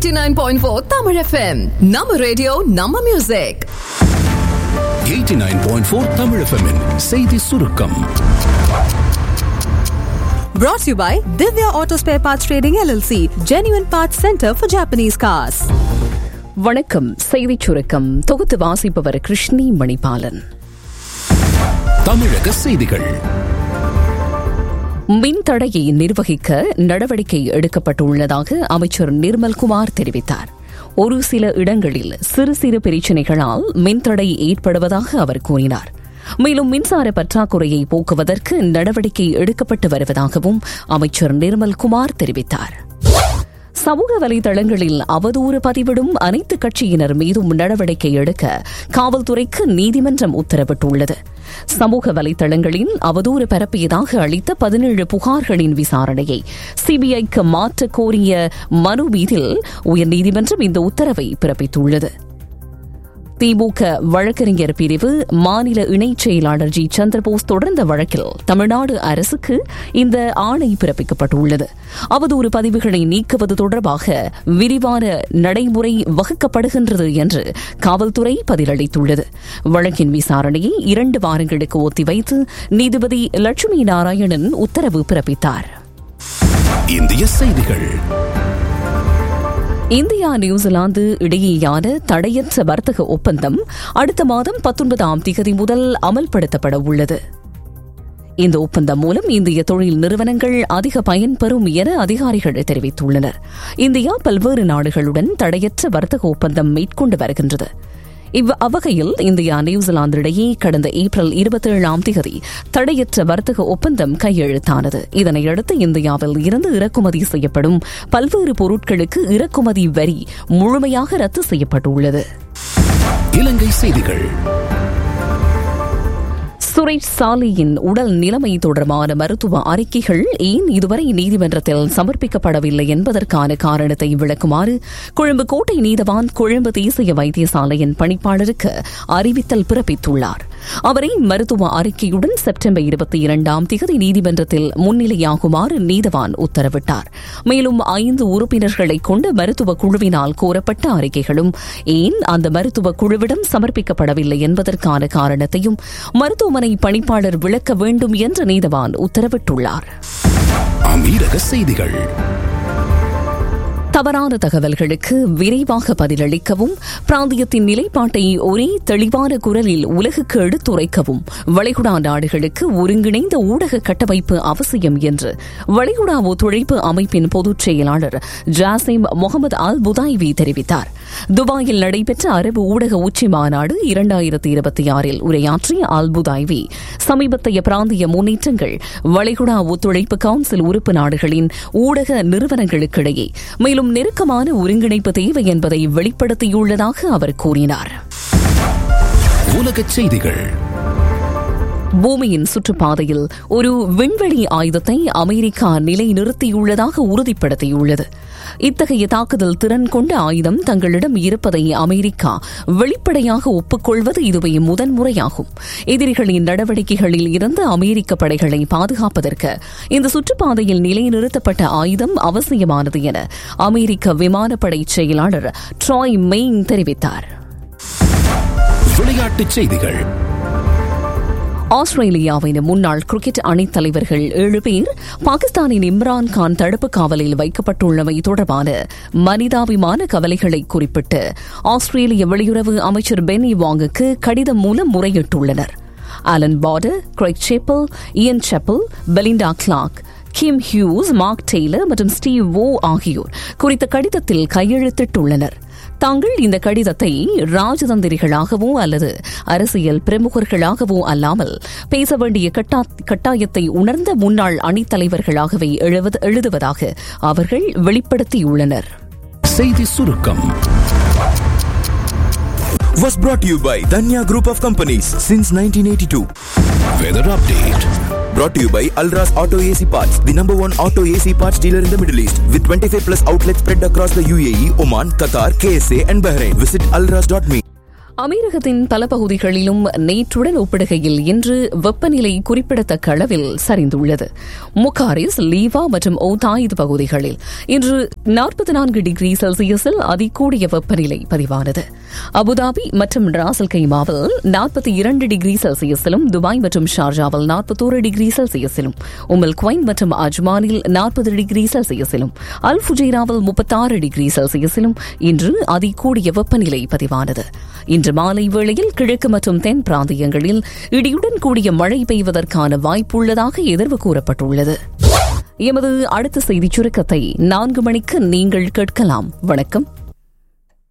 89.4 Tamil FM. நம்ம radio நம்ம music 89.4 Tamil எஃப்எம்மின் செய்தி சுருக்கம் Brought to you by Divya Auto Spare Parts Trading LLC, Genuine Parts Center for Japanese Cars. வணக்கம் செய்திச் சுருக்கம் தொகுத்து வாசிப்பவர் கிருஷ்ணி மணிபாலன் தமிழக செய்திகள் மின் தடையை நிர்வகிக்க நடவடிக்கை எடுக்கப்பட்டுள்ளதாக அமைச்சர் நிர்மல்குமார் தெரிவித்தார் ஒரு சில இடங்களில் சிறு சிறு பிரச்சினைகளால் மின்தடை ஏற்படுவதாக அவர் கூறினார் மேலும் மின்சார பற்றாக்குறையை போக்குவதற்கு நடவடிக்கை எடுக்கப்பட்டு வருவதாகவும் அமைச்சர் நிர்மல்குமார் தெரிவித்தார் சமூக வலைதளங்களில் அவதூறு பதிவிடும் அனைத்து கட்சியினர் மீதும் நடவடிக்கை எடுக்க காவல்துறைக்கு நீதிமன்றம் உத்தரவிட்டுள்ளது சமூக வலைதளங்களில் அவதூறு பரப்பியதாக அளித்த பதினேழு புகார்களின் விசாரணையை சிபிஐக்கு மாற்ற கோரிய மனு மீதில் உயர்நீதிமன்றம் இந்த உத்தரவை பிறப்பித்துள்ளது திமுக வழக்கறிஞர் பிரிவு மாநில இணைச் செயலாளர் ஜி சந்திரபோஸ் தொடர்ந்த வழக்கில் தமிழ்நாடு அரசுக்கு இந்த ஆணை பிறப்பிக்கப்பட்டுள்ளது அவதூறு பதிவுகளை நீக்குவது தொடர்பாக விரிவான நடைமுறை வகுக்கப்படுகின்றது என்று காவல்துறை பதிலளித்துள்ளது வழக்கின் விசாரணையை இரண்டு வாரங்களுக்கு ஒத்திவைத்து நீதிபதி லட்சுமி நாராயணன் உத்தரவு பிறப்பித்தார் இந்திய செய்திகள் இந்தியா நியூசிலாந்து இடையேயான தடையற்ற வர்த்தக ஒப்பந்தம் அடுத்த மாதம் பத்தொன்பதாம் திகதி முதல் அமல்படுத்தப்பட உள்ளது இந்த ஒப்பந்தம் மூலம் இந்திய தொழில் நிறுவனங்கள் அதிக பயன்பெறும் என அதிகாரிகள் தெரிவித்துள்ளனர் இந்தியா பல்வேறு நாடுகளுடன் தடையற்ற வர்த்தக ஒப்பந்தம் மேற்கொண்டு வருகின்றது இவ் அவ்வகையில் இந்தியா நியூசிலாந்து இடையே கடந்த ஏப்ரல் இருபத்தேழாம் தேதி தடையற்ற வர்த்தக ஒப்பந்தம் கையெழுத்தானது இதனையடுத்து இந்தியாவில் இருந்து இறக்குமதி செய்யப்படும் பல்வேறு பொருட்களுக்கு இறக்குமதி வரி முழுமையாக ரத்து செய்யப்பட்டுள்ளது இலங்கை செய்திகள் சுரேஷ் சாலியின் உடல் நிலைமை தொடர்பான மருத்துவ அறிக்கைகள் ஏன் இதுவரை நீதிமன்றத்தில் சமர்ப்பிக்கப்படவில்லை என்பதற்கான காரணத்தை விளக்குமாறு கொழும்பு கோட்டை நீதவான் கொழும்பு தேசிய வைத்தியசாலையின் பணிப்பாளருக்கு அறிவித்தல் பிறப்பித்துள்ளார் அவரை மருத்துவ அறிக்கையுடன் செப்டம்பர் இருபத்தி இரண்டாம் திகதி நீதிமன்றத்தில் முன்னிலையாகுமாறு நீதவான் உத்தரவிட்டார் மேலும் ஐந்து உறுப்பினர்களை கொண்ட மருத்துவ குழுவினால் கோரப்பட்ட அறிக்கைகளும் ஏன் அந்த மருத்துவ குழுவிடம் சமர்ப்பிக்கப்படவில்லை என்பதற்கான காரணத்தையும் மருத்துவமனை பணிப்பாளர் விளக்க வேண்டும் என்று நீதவான் உத்தரவிட்டுள்ளார் அமீரக செய்திகள் தவறான தகவல்களுக்கு விரைவாக பதிலளிக்கவும் பிராந்தியத்தின் நிலைப்பாட்டை ஒரே தெளிவான குரலில் உலகுக்கு எடுத்துரைக்கவும் வளைகுடா நாடுகளுக்கு ஒருங்கிணைந்த ஊடக கட்டமைப்பு அவசியம் என்று வளைகுடா ஒத்துழைப்பு அமைப்பின் பொதுச் செயலாளர் ஜாசிம் முகமது அல் புதாய்வி தெரிவித்தார் துபாயில் நடைபெற்ற அரபு ஊடக உச்சி மாநாடு இரண்டாயிரத்தி இருபத்தி ஆறில் உரையாற்றிய அல் புதாய்வி சமீபத்திய பிராந்திய முன்னேற்றங்கள் வளைகுடா ஒத்துழைப்பு கவுன்சில் உறுப்பு நாடுகளின் ஊடக நிறுவனங்களுக்கிடையே மேலும் நெருக்கமான ஒருங்கிணைப்பு தேவை என்பதை வெளிப்படுத்தியுள்ளதாக அவர் கூறினார் உலகச் செய்திகள் பூமியின் சுற்றுப்பாதையில் ஒரு விண்வெளி ஆயுதத்தை அமெரிக்கா நிலைநிறுத்தியுள்ளதாக உறுதிப்படுத்தியுள்ளது இத்தகைய தாக்குதல் திறன் கொண்ட ஆயுதம் தங்களிடம் இருப்பதை அமெரிக்கா வெளிப்படையாக ஒப்புக்கொள்வது இதுவே முதன்முறையாகும் எதிரிகளின் நடவடிக்கைகளில் இருந்து அமெரிக்க படைகளை பாதுகாப்பதற்கு இந்த சுற்றுப்பாதையில் நிலைநிறுத்தப்பட்ட ஆயுதம் அவசியமானது என அமெரிக்க விமானப்படை செயலாளர் ட்ராய் மெயின் தெரிவித்தார் விளையாட்டுச் செய்திகள் ஆஸ்திரேலியாவின் முன்னாள் கிரிக்கெட் அணித் தலைவர்கள் ஏழு பேர் பாகிஸ்தானின் இம்ரான் கான் தடுப்பு காவலில் வைக்கப்பட்டுள்ளமை தொடர்பான மனிதாபிமான கவலைகளை குறிப்பிட்டு ஆஸ்திரேலிய வெளியுறவு அமைச்சர் பென்னி வாங்குக்கு கடிதம் மூலம் முறையிட்டுள்ளனர் Allan Border Greg Chappell Ian Chappell Belinda Clark Kim Hughes Mark Taylor மற்றும் ஸ்டீவ் வோ ஆகியோர் குறித்த கடிதத்தில் கையெழுத்திட்டுள்ளனர் தாங்கள் இந்த கடிதத்தை ராஜதந்திரிகளாகவோ அல்லது அரசியல் பிரமுகர்களாகவோ அல்லாமல் பேச வேண்டிய கட்டாயத்தை உணர்ந்த முன்னாள் அணித்தலைவர்களாகவே எழுதுவதாக அவர்கள் வெளிப்படுத்தியுள்ளனர் செய்தி சுருக்கம் was brought to you by Danya Group of Companies since 1982. Weather update Brought to you by Alras Auto AC Parts, the number one auto AC parts dealer in the Middle East, with 25 plus outlets spread across the UAE, Oman, Qatar, KSA, and Bahrain. Visit alras.me. அமீரகத்தின் பல பகுதிகளிலும் நேற்றுடன் ஒப்பிடுகையில் இன்று வெப்பநிலை குறிப்பிடத்தக்க அளவில் சரிந்துள்ளது முக்காரிஸ் லீவா மற்றும் ஓதாயித் பகுதிகளில் இன்று நாற்பத்தி நான்கு டிகிரி செல்சியஸில் அதிகூடிய வெப்பநிலை பதிவானது அபுதாபி மற்றும் ராசல் கைமாவில் நாற்பத்தி இரண்டு டிகிரி செல்சியஸிலும் துபாய் மற்றும் ஷார்ஜாவில் நாற்பத்தோரு டிகிரி செல்சியஸிலும் உமல் குவைன் மற்றும் அஜ்மானில் நாற்பது டிகிரி செல்சியஸிலும் அல் ஃபுஜைராவில் முப்பத்தாறு டிகிரி செல்சியஸிலும் இன்று அதிகூடிய வெப்பநிலை பதிவானது இன்று மாலை வேளையில் கிழக்கு மற்றும் தென் பிராந்தியங்களில் இடியுடன் கூடிய மழை பெய்வதற்கான வாய்ப்புள்ளதாக எதிர்வு கூறப்பட்டுள்ளது எமது அடுத்த செய்திச் சுருக்கத்தை நான்கு மணிக்கு நீங்கள் கேட்கலாம் வணக்கம்